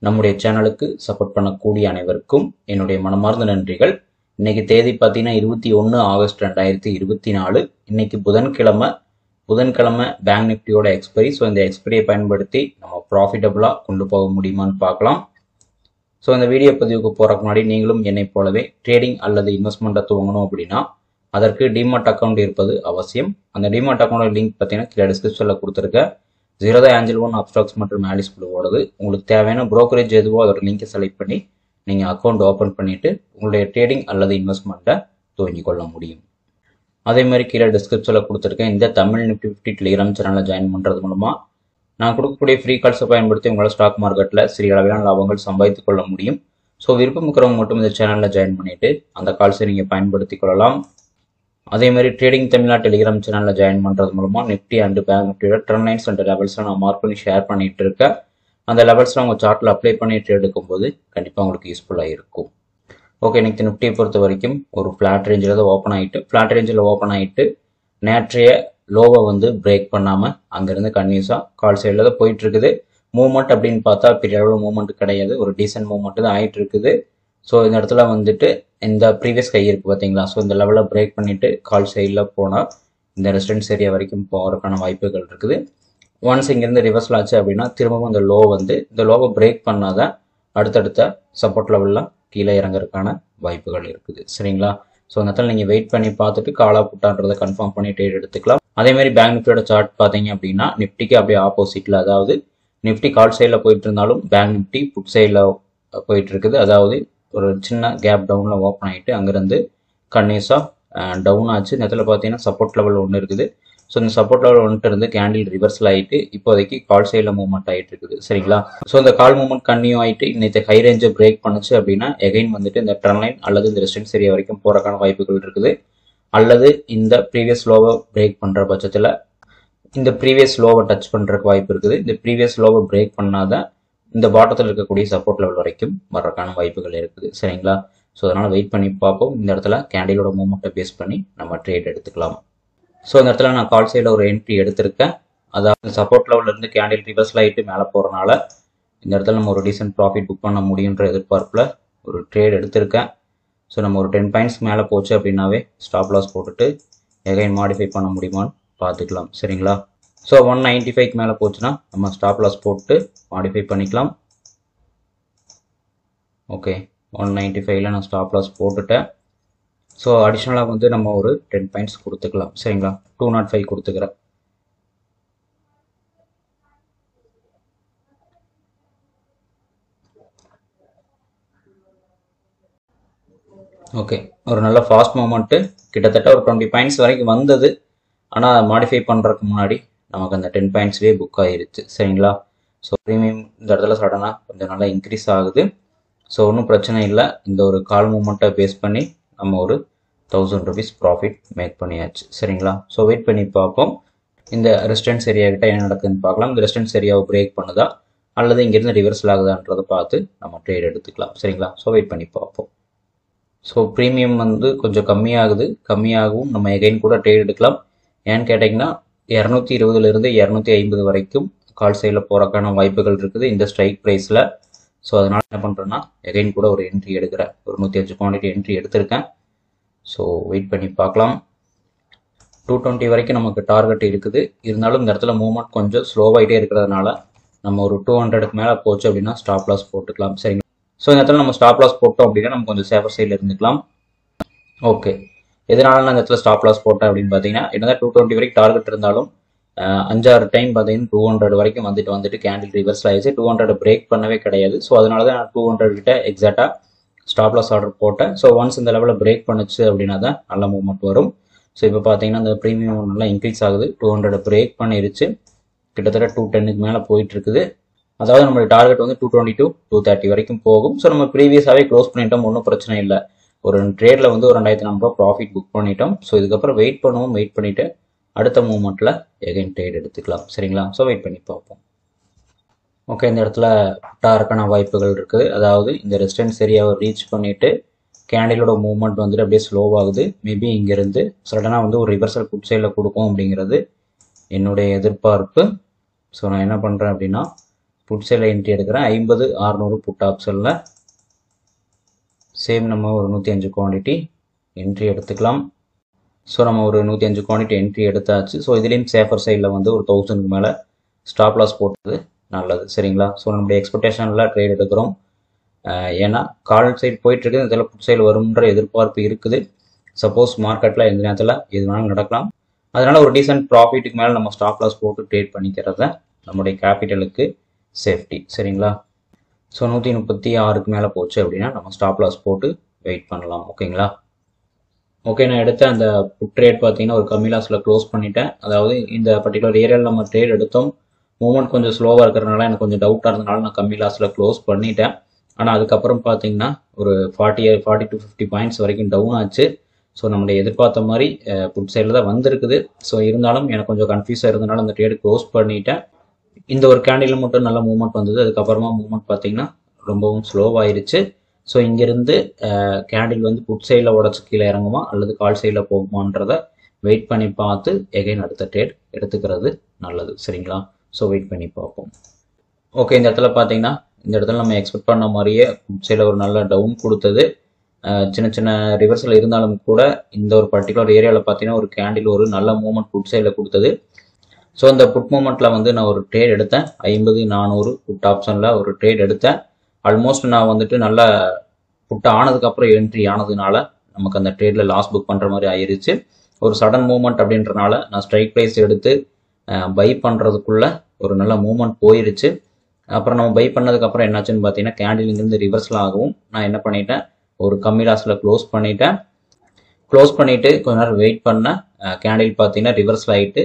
நம்முடைய சேனலுக்கு சப்போர்ட் பண்ணக்கூடிய அனைவருக்கும் என்னுடைய மனமார்ந்த நன்றிகள் இன்னைக்கு தேதி பார்த்தீங்கன்னா இருபத்தி ஒன்று ஆகஸ்ட் ரெண்டாயிரத்தி இருபத்தி நாலு இன்னைக்கு புதன்கிழமை புதன்கிழமை பேங்க் நிஃப்டியோட எக்ஸ்பைரி ஸோ இந்த எக்ஸ்பைரியை பயன்படுத்தி நம்ம ப்ராஃபிட்டபுளாக கொண்டு போக முடியுமான்னு பார்க்கலாம் ஸோ இந்த வீடியோ பதிவுக்கு போகிறக்கு முன்னாடி நீங்களும் என்னை போலவே ட்ரேடிங் அல்லது இன்வெஸ்ட்மெண்ட்டை துவங்கணும் அப்படின்னா அதற்கு டிமாட் அக்கௌண்ட் இருப்பது அவசியம் அந்த டிமாட் அக்கௌண்ட் லிங்க் பார்த்தீங்கன்னா கீழே டிஸ்கிரிப்ஷனில் கொடுத்துருக்கேன் ஜீரோதா ஆஞ்சல் ஒன் அப்ஸ்டாக்ஸ் மற்றும் ஆலிஸ் ஓடுது உங்களுக்கு தேவையான brokerage எதுவோ அதோட லிங்கை செலக்ட் பண்ணி நீங்கள் அக்கௌண்ட் ஓப்பன் பண்ணிட்டு உங்களுடைய ட்ரேடிங் அல்லது இன்வெஸ்ட்மெண்ட்டை துவங்கிக் கொள்ள முடியும் அதே மாதிரி கீழே டிஸ்கிரிப்ஷனில் கொடுத்துருக்கேன் இந்த தமிழ் நிஃப்டி ஃபிஃப்டி டெலிகிராம் சேனலில் ஜாயின் பண்ணுறது மூலமாக நான் கொடுக்கக்கூடிய ஃப்ரீ கால்ஸை பயன்படுத்தி உங்களால் ஸ்டாக் மார்க்கெட்டில் சிறிய அளவிலான லாபங்கள் சம்பாதித்துக் கொள்ள முடியும் ஸோ விருப்பம் இருக்கிறவங்க மட்டும் இந்த சேனலில் ஜாயின் பண்ணிட்டு அந்த கால்ஸை நீங்கள் பயன்படுத்திக் கொள்ளலாம் அதே மாதிரி ட்ரேடிங் தமிழ்நா டெலிகிராம் சேனலில் ஜாயின் பண்ணுறது மூலமாக நிஃப்டி அண்ட் பேங்க் நிஃப்டியோட ட்ரெண்ட் லைன்ஸ் அண்ட் லெவல்ஸ்லாம் நான் மார்க் பண்ணி ஷேர் பண்ணிட்டு இருக்கேன் அந்த லெவல்ஸ்லாம் உங்கள் சார்ட்டில் அப்ளை பண்ணி ட்ரேட் எடுக்கும்போது கண்டிப்பாக உங்களுக்கு யூஸ்ஃபுல்லாக இருக்கும் ஓகே இன்னைக்கு நிஃப்டியை பொறுத்த வரைக்கும் ஒரு ஃப்ளாட் ரேஞ்சில் தான் ஓப்பன் ஆகிட்டு ஃப்ளாட் ரேஞ்சில் ஓப்பன் ஆகிட்டு நேற்றைய லோவை வந்து பிரேக் பண்ணாமல் அங்கேருந்து கன்யூஸாக கால் சைடில் தான் போயிட்டு இருக்குது மூவ்மெண்ட் அப்படின்னு பார்த்தா பெரிய அளவில் மூவ்மெண்ட் கிடையாது ஒரு டீசென்ட் மூவ்மெண்ட் தான் ஆகிட்டு இருக்குது ஸோ இந்த இடத்துல வந்துட்டு இந்த ப்ரீவியஸ் கை இருக்குது பார்த்தீங்களா ஸோ இந்த லெவலில் பிரேக் பண்ணிவிட்டு கால் சைடில் போனால் இந்த ரெசிடென்ஸ் ஏரியா வரைக்கும் போகிறதுக்கான வாய்ப்புகள் இருக்குது ஒன்ஸ் இங்கேருந்து ரிவர்ஸில் ஆச்சு அப்படின்னா திரும்பவும் இந்த லோ வந்து இந்த லோவை பிரேக் பண்ணாதான் அடுத்தடுத்த சப்போர்ட் லெவலில் கீழே இறங்குறதுக்கான வாய்ப்புகள் இருக்குது சரிங்களா ஸோ அந்த இடத்துல நீங்கள் வெயிட் பண்ணி பார்த்துட்டு காலா புட்டான்றதை கன்ஃபார்ம் பண்ணி ட்ரேட் எடுத்துக்கலாம் அதே மாதிரி பேங்க் நிஃப்டியோட சார்ட் பார்த்தீங்க அப்படின்னா நிஃப்டிக்கு அப்படியே ஆப்போசிட்டில் அதாவது நிஃப்டி கால் சைடில் போயிட்டு இருந்தாலும் பேங்க் நிஃப்டி புட் சைடில் போயிட்டு இருக்குது அதாவது ஒரு சின்ன கேப் டவுனில் ஓப்பன் ஆகிட்டு அங்கேருந்து கன்னியூஸாக டவுன் ஆச்சு இந்த இடத்துல பார்த்தீங்கன்னா சப்போர்ட் லெவல் ஒன்று இருக்குது ஸோ இந்த சப்போர்ட் லெவல் ஒன்ட்டு இருந்து கேண்டில் ரிவர்சல் ஆகிட்டு இப்போதைக்கு கால் சைடில் மூவ்மெண்ட் ஆகிட்டு இருக்குது சரிங்களா ஸோ இந்த கால் மூவ்மெண்ட் கன்னியூ ஆகிட்டு இன்னைக்கு ஹை ரேஞ்சை பிரேக் பண்ணுச்சு அப்படின்னா எகைன் வந்துட்டு இந்த ட்ரெண்ட் லைன் அல்லது இந்த ரெசிடென்ஸ் ஏரியா வரைக்கும் போகிறக்கான வாய்ப்புகள் இருக்குது அல்லது இந்த ப்ரீவியஸ் லோவை பிரேக் பண்ணுற பட்சத்தில் இந்த ப்ரீவியஸ் லோவை டச் பண்ணுறதுக்கு வாய்ப்பு இருக்குது இந்த ப்ரீவியஸ் லோவை பிரேக் பண்ணாதான் இந்த பாட்டத்தில் இருக்கக்கூடிய சப்போர்ட் லெவல் வரைக்கும் வர்றதுக்கான வாய்ப்புகள் இருக்குது சரிங்களா ஸோ அதனால் வெயிட் பண்ணி பார்ப்போம் இந்த இடத்துல கேண்டிலோட மூவ்மெண்ட்டை பேஸ் பண்ணி நம்ம ட்ரேட் எடுத்துக்கலாம் ஸோ இந்த இடத்துல நான் கால் சைடில் ஒரு என்ட்ரி எடுத்திருக்கேன் அதாவது சப்போர்ட் லெவல்லேருந்து கேண்டில் ரிவர்ஸ் ஆகிட்டு மேலே போகிறனால இந்த இடத்துல நம்ம ஒரு டீசென்ட் ப்ராஃபிட் புக் பண்ண முடியுன்ற எதிர்பார்ப்பில் ஒரு ட்ரேட் எடுத்திருக்கேன் ஸோ நம்ம ஒரு டென் பாயிண்ட்ஸ் மேலே போச்சு அப்படின்னாவே ஸ்டாப் லாஸ் போட்டுட்டு எகைன் மாடிஃபை பண்ண முடியுமான்னு பார்த்துக்கலாம் சரிங்களா ஸோ ஒன் நைன்ட்டி ஃபைவ்க்கு மேலே போச்சுன்னா நம்ம ஸ்டாப் லாஸ் போட்டு மாடிஃபை பண்ணிக்கலாம் ஓகே ஒன் நைன்ட்டி ஃபைவ்ல நான் ஸ்டாப் லாஸ் போட்டுட்டேன் ஸோ அடிஷ்னலாக வந்து நம்ம ஒரு டென் பாயிண்ட்ஸ் கொடுத்துக்கலாம் சரிங்களா டூ நாட் ஃபைவ் கொடுத்துக்கிறேன் ஓகே ஒரு நல்ல ஃபாஸ்ட் மூமெண்ட்டு கிட்டத்தட்ட ஒரு டுவெண்ட்டி பாயிண்ட்ஸ் வரைக்கும் வந்தது ஆனால் மாடிஃபை பண்ணுறதுக்கு முன்னாடி நமக்கு அந்த டென் பாயிண்ட்ஸ்லேயே புக் ஆயிருச்சு சரிங்களா ஸோ ப்ரீமியம் இந்த இடத்துல சடனாக கொஞ்சம் நல்லா இன்க்ரீஸ் ஆகுது ஸோ ஒன்றும் பிரச்சனை இல்லை இந்த ஒரு கால் மூமெண்ட்டை பேஸ் பண்ணி நம்ம ஒரு தௌசண்ட் ருபீஸ் ப்ராஃபிட் மேக் பண்ணியாச்சு சரிங்களா ஸோ வெயிட் பண்ணி பார்ப்போம் இந்த ரெசிடென்ஸ் ஏரியா கிட்ட என்ன நடக்குதுன்னு பார்க்கலாம் இந்த ரெசிடென்ஸ் ஏரியாவை பிரேக் பண்ணுதா அல்லது இங்கேருந்து ரிவர்சல் ஆகுதான்றதை பார்த்து நம்ம ட்ரேட் எடுத்துக்கலாம் சரிங்களா ஸோ வெயிட் பண்ணி பார்ப்போம் ஸோ ப்ரீமியம் வந்து கொஞ்சம் கம்மியாகுது கம்மியாகவும் நம்ம எகைன் கூட ட்ரேட் எடுக்கலாம் ஏன்னு கேட்டிங்கன்னா இரநூத்தி இருபதுலேருந்து இரநூத்தி ஐம்பது வரைக்கும் கால் சைடில் போகிறக்கான வாய்ப்புகள் இருக்குது இந்த ஸ்ட்ரைக் ப்ரைஸில் ஸோ அதனால் என்ன பண்ணுறேன்னா எகைன் கூட ஒரு என்ட்ரி எடுக்கிறேன் ஒரு நூற்றி அஞ்சு குவான்டிட்டி என்ட்ரி எடுத்திருக்கேன் ஸோ வெயிட் பண்ணி பார்க்கலாம் டூ டுவெண்ட்டி வரைக்கும் நமக்கு டார்கெட் இருக்குது இருந்தாலும் இந்த இடத்துல மூவ்மெண்ட் கொஞ்சம் ஸ்லோவாகிட்டே இருக்கிறதுனால நம்ம ஒரு டூ ஹண்ட்ரடுக்கு மேலே போச்சு அப்படின்னா ஸ்டாப் லாஸ் போட்டுக்கலாம் சரிங்களா ஸோ இந்த இடத்துல நம்ம ஸ்டாப் லாஸ் போட்டோம் அப்படின்னா நம்ம கொஞ்சம் சேஃபர் சைடில் இருந்துக்கலாம் ஓகே எதனால நான் இந்த இடத்துல ஸ்டாப் லாஸ் போட்டேன் அப்படின்னு பார்த்தீங்கன்னா என்னதான் டூ டுவெண்ட்டி வரைக்கும் டார்கெட் இருந்தாலும் அஞ்சாறு டைம் பார்த்தீங்கன்னா டூ ஹண்ட்ரட் வரைக்கும் வந்துட்டு வந்துட்டு கேண்டில் ரிவர்ஸ் ஆயிடுச்சு டூ ஹண்ட்ரட் பிரேக் பண்ணவே கிடையாது ஸோ அதனால தான் நான் டூ ஹண்ட்ரட் கிட்ட எக்ஸாக்டாக ஸ்டாப் லாஸ் ஆர்டர் போட்டேன் ஸோ ஒன்ஸ் இந்த லெவலில் பிரேக் பண்ணுச்சு அப்படின்னா தான் நல்ல மூவ்மெண்ட் வரும் ஸோ இப்போ பார்த்தீங்கன்னா இந்த ப்ரீமியம் நல்லா இன்க்ரீஸ் ஆகுது டூ ஹண்ட்ரட் பிரேக் பண்ணிருச்சு கிட்டத்தட்ட டூ டென்னுக்கு மேலே போயிட்டு இருக்குது அதாவது நம்மளுடைய டார்கெட் வந்து two twenty two two thirty வரைக்கும் போகும் ஸோ நம்ம ப்ரீவியஸாகவே க்ளோஸ் பண்ணிட்டோம் ஒன்றும் பிரச்சனை இல்லை ஒரு ட்ரேடில் வந்து ஒரு ரெண்டாயிரத்தி நானூறுபா ப்ராஃபிட் புக் பண்ணிட்டோம் ஸோ இதுக்கப்புறம் வெயிட் பண்ணுவோம் வெயிட் பண்ணிவிட்டு அடுத்த மூமெண்ட்டில் எகைன் ட்ரேட் எடுத்துக்கலாம் சரிங்களா ஸோ வெயிட் பண்ணி பார்ப்போம் ஓகே இந்த இடத்துல புட்டாருக்கான வாய்ப்புகள் இருக்குது அதாவது இந்த ரெசிடென்ஸ் ஏரியாவை ரீச் பண்ணிவிட்டு கேண்டிலோட மூவ்மெண்ட் வந்துட்டு அப்படியே ஸ்லோவாகுது மேபி இங்கேருந்து சடனாக வந்து ஒரு ரிவர்சல் புட் சைடில் கொடுக்கும் அப்படிங்கிறது என்னுடைய எதிர்பார்ப்பு ஸோ நான் என்ன பண்ணுறேன் அப்படின்னா புட் சைடில் என்ட்ரி எடுக்கிறேன் ஐம்பது அறநூறு புட் ஆப்ஷனில் சேம் நம்ம ஒரு நூற்றி அஞ்சு குவான்டிட்டி என்ட்ரி எடுத்துக்கலாம் ஸோ நம்ம ஒரு நூற்றி அஞ்சு குவான்டிட்டி என்ட்ரி எடுத்தாச்சு ஸோ இதுலேயும் சேஃபர் சைடில் வந்து ஒரு தௌசண்ட்க்கு மேலே ஸ்டாப் லாஸ் போட்டது நல்லது சரிங்களா ஸோ நம்மளுடைய எக்ஸ்பெக்டேஷனில் ட்ரேட் எடுக்கிறோம் அஹ் ஏன்னா கால் சைடு போயிட்டுருக்கு இதில் புட் சைடு வரும்ன்ற எதிர்பார்ப்பு இருக்குது சப்போஸ் மார்க்கெட்டில் எந்த நேரத்தில் எது வேணாலும் நடக்கலாம் அதனால் ஒரு டீசென்ட் ப்ராஃபிட்டுக்கு மேலே நம்ம ஸ்டாப் லாஸ் போட்டு ட்ரேட் பண்ணிக்கிறத நம்முடைய கேபிட்டலுக்கு சேஃப்டி சரிங்களா ஸோ நூற்றி முப்பத்தி ஆறுக்கு மேலே போச்சு அப்படின்னா நம்ம ஸ்டாப் லாஸ் போட்டு வெயிட் பண்ணலாம் ஓகேங்களா ஓகே நான் எடுத்த அந்த புட் ட்ரேட் பார்த்தீங்கன்னா ஒரு கம்மி லாஸில் க்ளோஸ் பண்ணிட்டேன் அதாவது இந்த பர்டிகுலர் ஏரியாவில் நம்ம ட்ரேட் எடுத்தோம் மூவ்மெண்ட் கொஞ்சம் ஸ்லோவாக இருக்கிறதுனால எனக்கு கொஞ்சம் டவுட்டாக இருந்தனால நான் கம்மி லாஸில் க்ளோஸ் பண்ணிட்டேன் ஆனால் அதுக்கப்புறம் பார்த்தீங்கன்னா ஒரு forty forty to fifty points வரைக்கும் டவுன் ஆச்சு ஸோ நம்மளுடைய எதிர்பார்த்த மாதிரி புட் சைடில் தான் வந்திருக்குது ஸோ இருந்தாலும் எனக்கு கொஞ்சம் கன்ஃபியூஸாக இருந்தனால அந்த ட்ரேட் க்ளோஸ் பண்ணிட்டேன் இந்த ஒரு கேண்டில் மட்டும் நல்ல மூவ்மெண்ட் வந்தது அதுக்கப்புறமா மூவ்மெண்ட் பார்த்தீங்கன்னா ரொம்பவும் ஸ்லோவாயிருச்சு ஸோ இங்கேருந்து கேண்டில் வந்து புட் சைடில் உடச்சி கீழே இறங்குமா அல்லது கால் சைடில் போகுமான்றத வெயிட் பண்ணி பார்த்து எகைன் அடுத்த ட்ரேட் எடுத்துக்கிறது நல்லது சரிங்களா ஸோ வெயிட் பண்ணி பார்ப்போம் ஓகே இந்த இடத்துல பார்த்தீங்கன்னா இந்த இடத்துல நம்ம எக்ஸ்பெக்ட் பண்ண மாதிரியே புட் சைடில் ஒரு நல்ல டவுன் கொடுத்தது அஹ் சின்ன சின்ன ரிவர்ஸில் இருந்தாலும் கூட இந்த ஒரு பர்டிகுலர் ஏரியாவில் பார்த்தீங்கன்னா ஒரு கேண்டில் ஒரு நல்ல மூவ்மெண்ட் புட் சைடில் கொடுத்தது ஸோ அந்த புட் மூமெண்ட்டில் வந்து நான் ஒரு ட்ரேட் எடுத்தேன் ஐம்பது நானூறு புட் ஆப்ஷனில் ஒரு ட்ரேட் எடுத்தேன் ஆல்மோஸ்ட் நான் வந்துட்டு நல்ல புட் ஆனதுக்கப்புறம் என்ட்ரி ஆனதுனால நமக்கு அந்த ட்ரேடில் லாஸ் புக் பண்ணுற மாதிரி ஆயிருச்சு ஒரு சடன் மூவ்மெண்ட் அப்படின்றனால நான் ஸ்ட்ரைக் ப்ரைஸ் எடுத்து பை பண்ணுறதுக்குள்ள ஒரு நல்ல மூவ்மெண்ட் போயிருச்சு அப்புறம் நம்ம பை பண்ணதுக்கப்புறம் என்னாச்சுன்னு பார்த்தீங்கன்னா கேண்டில் இங்கிருந்து ரிவர்ஸில் ஆகவும் நான் என்ன பண்ணிட்டேன் ஒரு கம்மி லாஸில் க்ளோஸ் பண்ணிட்டேன் க்ளோஸ் பண்ணிவிட்டு கொஞ்ச நேரம் வெயிட் பண்ணேன் கேண்டில் பார்த்தீங்கன்னா ரிவர்ஸில் ஆகிட்டு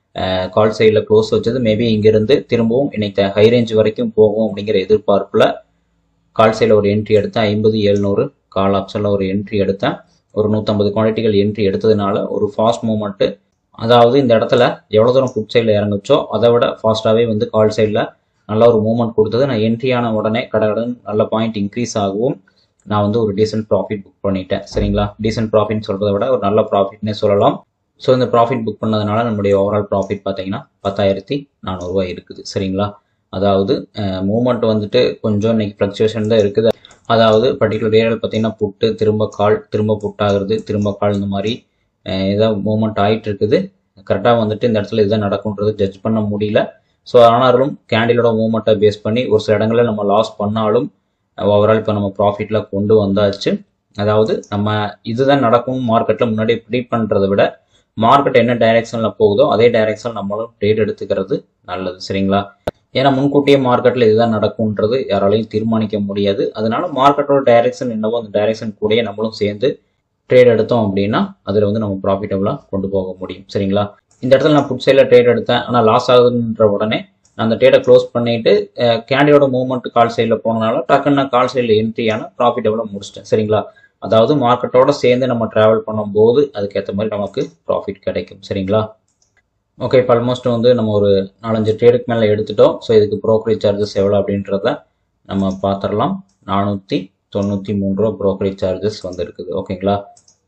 கால் சைடில் க்ளோஸ் வச்சது மேபி இங்கிருந்து திரும்பவும் இன்னைக்கு ஹை ரேஞ்ச் வரைக்கும் போகும் அப்படிங்கிற எதிர்பார்ப்பில் கால் சைடில் ஒரு என்ட்ரி எடுத்தேன் ஐம்பது எழுநூறு கால் ஆப்ஷனில் ஒரு என்ட்ரி எடுத்தேன் ஒரு நூற்றம்பது குவான்டிட்டிகள் என்ட்ரி எடுத்ததுனால ஒரு ஃபாஸ்ட் மூமெண்ட்டு அதாவது இந்த இடத்துல எவ்வளோ தூரம் புட் சைடில் இறங்குச்சோ அதை விட ஃபாஸ்ட்டாகவே வந்து கால் சைடில் நல்ல ஒரு மூவ்மெண்ட் கொடுத்தது நான் என்ட்ரி ஆன உடனே கடகடன் நல்ல பாயிண்ட் இன்க்ரீஸ் ஆகவும் நான் வந்து ஒரு டீசென்ட் ப்ராஃபிட் புக் பண்ணிட்டேன் சரிங்களா டீசென்ட் ப்ராஃபிட் சொல்கிறத விட ஒரு நல்ல ப்ராஃபிட்னே சொல்லலாம் ஸோ இந்த ப்ராஃபிட் புக் பண்ணதுனால நம்மளுடைய ஓவரால் ப்ராஃபிட் பார்த்தீங்கன்னா பத்தாயிரத்தி நானூறுரூவா இருக்குது சரிங்களா அதாவது மூமெண்ட் வந்துட்டு கொஞ்சம் இன்னைக்கு ஃப்ளக்சுவேஷன் தான் இருக்குது அதாவது பர்டிகுலர் ஏரியாவில் பார்த்தீங்கன்னா புட்டு திரும்ப கால் திரும்ப புட் ஆகுறது திரும்ப கால் இந்த மாதிரி ஏதாவது மூமெண்ட் ஆகிட்டு இருக்குது கரெக்டாக வந்துட்டு இந்த இடத்துல இதுதான் நடக்கும்ன்றது ஜட்ஜ் பண்ண முடியல ஸோ ஆனாலும் கேண்டிலோட மூமெண்ட்டை பேஸ் பண்ணி ஒரு சில இடங்களில் நம்ம லாஸ் பண்ணாலும் ஓவரால் இப்போ நம்ம ப்ராஃபிட்டில் கொண்டு வந்தாச்சு அதாவது நம்ம இதுதான் நடக்கும் மார்க்கெட்டில் முன்னாடி ப்ரீட் பண்ணுறதை விட மார்க்கெட் என்ன டைரெக்ஷனில் போகுதோ அதே டைரெக்ஷன் நம்மளும் ட்ரேட் எடுத்துக்கிறது நல்லது சரிங்களா ஏன்னா முன்கூட்டியே மார்க்கெட்டில் இதுதான் நடக்கும்ன்றது யாராலையும் தீர்மானிக்க முடியாது அதனால மார்க்கெட்டோட டைரெக்ஷன் என்னவோ அந்த டைரெக்ஷன் கூடயே நம்மளும் சேர்ந்து ட்ரேட் எடுத்தோம் அப்படின்னா அதில் வந்து நம்ம ப்ராஃபிட்டபுளாக கொண்டு போக முடியும் சரிங்களா இந்த இடத்துல நான் புட் சைடில் ட்ரேட் எடுத்தேன் ஆனால் லாஸ் ஆகுதுன்ற உடனே நான் அந்த ட்ரேடை க்ளோஸ் பண்ணிட்டு கேண்டியோட மூவ்மெண்ட் கால் சைடில் போனனால டக்குன்னு நான் கால் சைடில் என்ட்ரி ஆன ப்ராஃபிட்டபுளாக முடிச்சிட்டேன் சரிங்களா அதாவது மார்க்கெட்டோட சேர்ந்து நம்ம ட்ராவல் பண்ணும்போது அதுக்கேற்ற மாதிரி நமக்கு ப்ராஃபிட் கிடைக்கும் சரிங்களா ஓகே இப்போ ஆல்மோஸ்ட் வந்து நம்ம ஒரு நாலஞ்சு ட்ரேடுக்கு மேலே எடுத்துட்டோம் ஸோ இதுக்கு ப்ரோக்கரேஜ் சார்ஜஸ் எவ்வளோ அப்படின்றத நம்ம பார்த்துடலாம் நானூற்றி தொண்ணூற்றி மூணு ரூபா ப்ரோக்கரேஜ் சார்ஜஸ் வந்து இருக்குது ஓகேங்களா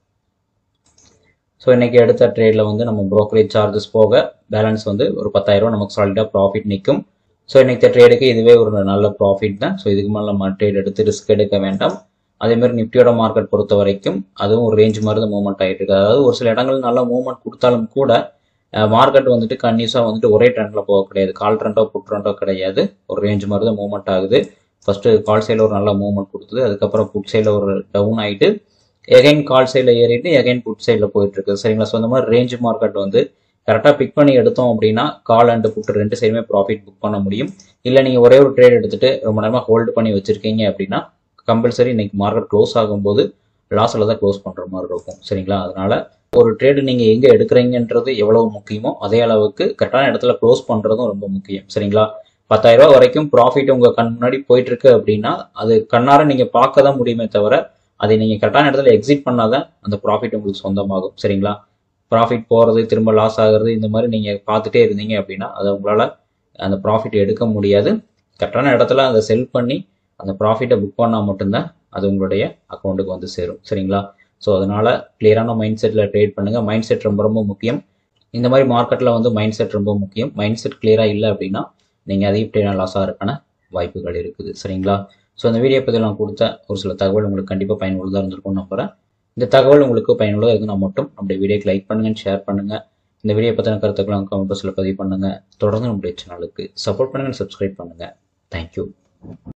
ஸோ இன்றைக்கி எடுத்த ட்ரேடில் வந்து நம்ம ப்ரோக்கரேஜ் சார்ஜஸ் போக பேலன்ஸ் வந்து ஒரு பத்தாயிரரூவா நமக்கு சாலிடாக ப்ராஃபிட் நிற்கும் ஸோ இன்றைக்கி ட்ரேடுக்கு இதுவே ஒரு நல்ல ப்ராஃபிட் தான் ஸோ இதுக்கு மேலே நம்ம ட்ரேட் எடுத்து ரிஸ்க் எடுக்க வேண்டாம் அதேமாதிரி நிஃப்டியோட மார்க்கெட் பொறுத்த வரைக்கும் அதுவும் ஒரு ரேஞ்ச் மாதிரி தான் மூவ்மெண்ட் ஆகிட்டு இருக்கு அதாவது ஒரு சில இடங்கள் நல்ல மூவ்மெண்ட் கொடுத்தாலும் கூட மார்க்கெட் வந்துட்டு கன்யூஸாக வந்துட்டு ஒரே ட்ரெண்டில் போக கிடையாது கால் ட்ரெண்டோ புட் ட்ரெண்டோ கிடையாது ஒரு ரேஞ்ச் மாதிரி தான் மூவ்மெண்ட் ஆகுது ஃபஸ்ட்டு கால் சைடில் ஒரு நல்ல மூவ்மெண்ட் கொடுத்தது அதுக்கப்புறம் புட் சைடில் ஒரு டவுன் ஆகிட்டு எகைன் கால் சைடில் ஏறிட்டு எகைன் புட் சைடில் போயிட்டு இருக்கு சரிங்களா ஸோ இந்த மாதிரி ரேஞ்ச் மார்க்கெட் வந்து கரெக்டாக பிக் பண்ணி எடுத்தோம் அப்படின்னா கால் அண்ட் புட் ரெண்டு சைடுமே ப்ராஃபிட் புக் பண்ண முடியும் இல்லை நீங்கள் ஒரே ஒரு ட்ரேட் எடுத்துட்டு ரொம்ப நேரமாக ஹோல்டு பண்ணி வச்சிருக்கீங்க அப்படின்னா கம்பல்சரி இன்னைக்கு மார்க்கெட் க்ளோஸ் ஆகும்போது லாஸில் தான் க்ளோஸ் பண்ணுற மாதிரி இருக்கும் சரிங்களா அதனால ஒரு ட்ரேடு நீங்கள் எங்கே எடுக்கிறீங்கன்றது எவ்வளவு முக்கியமோ அதே அளவுக்கு கரெக்டான இடத்துல க்ளோஸ் பண்ணுறதும் ரொம்ப முக்கியம் சரிங்களா பத்தாயிரம் ரூபாய் வரைக்கும் ப்ராஃபிட் உங்கள் கண் முன்னாடி போயிட்டு இருக்கு அப்படின்னா அது கண்ணார நீங்கள் பார்க்க தான் முடியுமே தவிர அதை நீங்கள் கரெக்டான இடத்துல எக்ஸிட் பண்ணாதான் அந்த ப்ராஃபிட் உங்களுக்கு சொந்தமாகும் சரிங்களா ப்ராஃபிட் போகிறது திரும்ப லாஸ் ஆகிறது இந்த மாதிரி நீங்கள் பார்த்துட்டே இருந்தீங்க அப்படின்னா அதை உங்களால் அந்த ப்ராஃபிட் எடுக்க முடியாது கரெக்டான இடத்துல அதை செல் பண்ணி அந்த ப்ராஃபிட்டை புக் பண்ணால் மட்டும்தான் அது உங்களுடைய அக்கௌண்ட்டுக்கு வந்து சேரும் சரிங்களா ஸோ அதனால் கிளியரான மைண்ட் செட்டில் ட்ரேட் பண்ணுங்கள் மைண்ட் செட் ரொம்ப ரொம்ப முக்கியம் இந்த மாதிரி மார்க்கெட்டில் வந்து மைண்ட் செட் ரொம்ப முக்கியம் மைண்ட் செட் கிளியராக இல்லை அப்படின்னா நீங்கள் அதிக ட்ரேட் லாஸாக இருக்கான வாய்ப்புகள் இருக்குது சரிங்களா ஸோ அந்த வீடியோ பற்றி நான் கொடுத்த ஒரு சில தகவல் உங்களுக்கு கண்டிப்பாக பயனுள்ளதாக இருந்திருக்கும்னு நம்புறேன் இந்த தகவல் உங்களுக்கு பயனுள்ளதாக இருக்குன்னா மட்டும் நம்முடைய வீடியோக்கு லைக் பண்ணுங்க ஷேர் பண்ணுங்க இந்த வீடியோ பற்றின கருத்துக்களை கமெண்ட் பாக்ஸில் பதிவு பண்ணுங்க தொடர்ந்து நம்முடைய சேனலுக்கு சப்போர்ட் பண்ணுங்க சப்ஸ்கிரைப் பண்ணுங்க தேங்க்யூ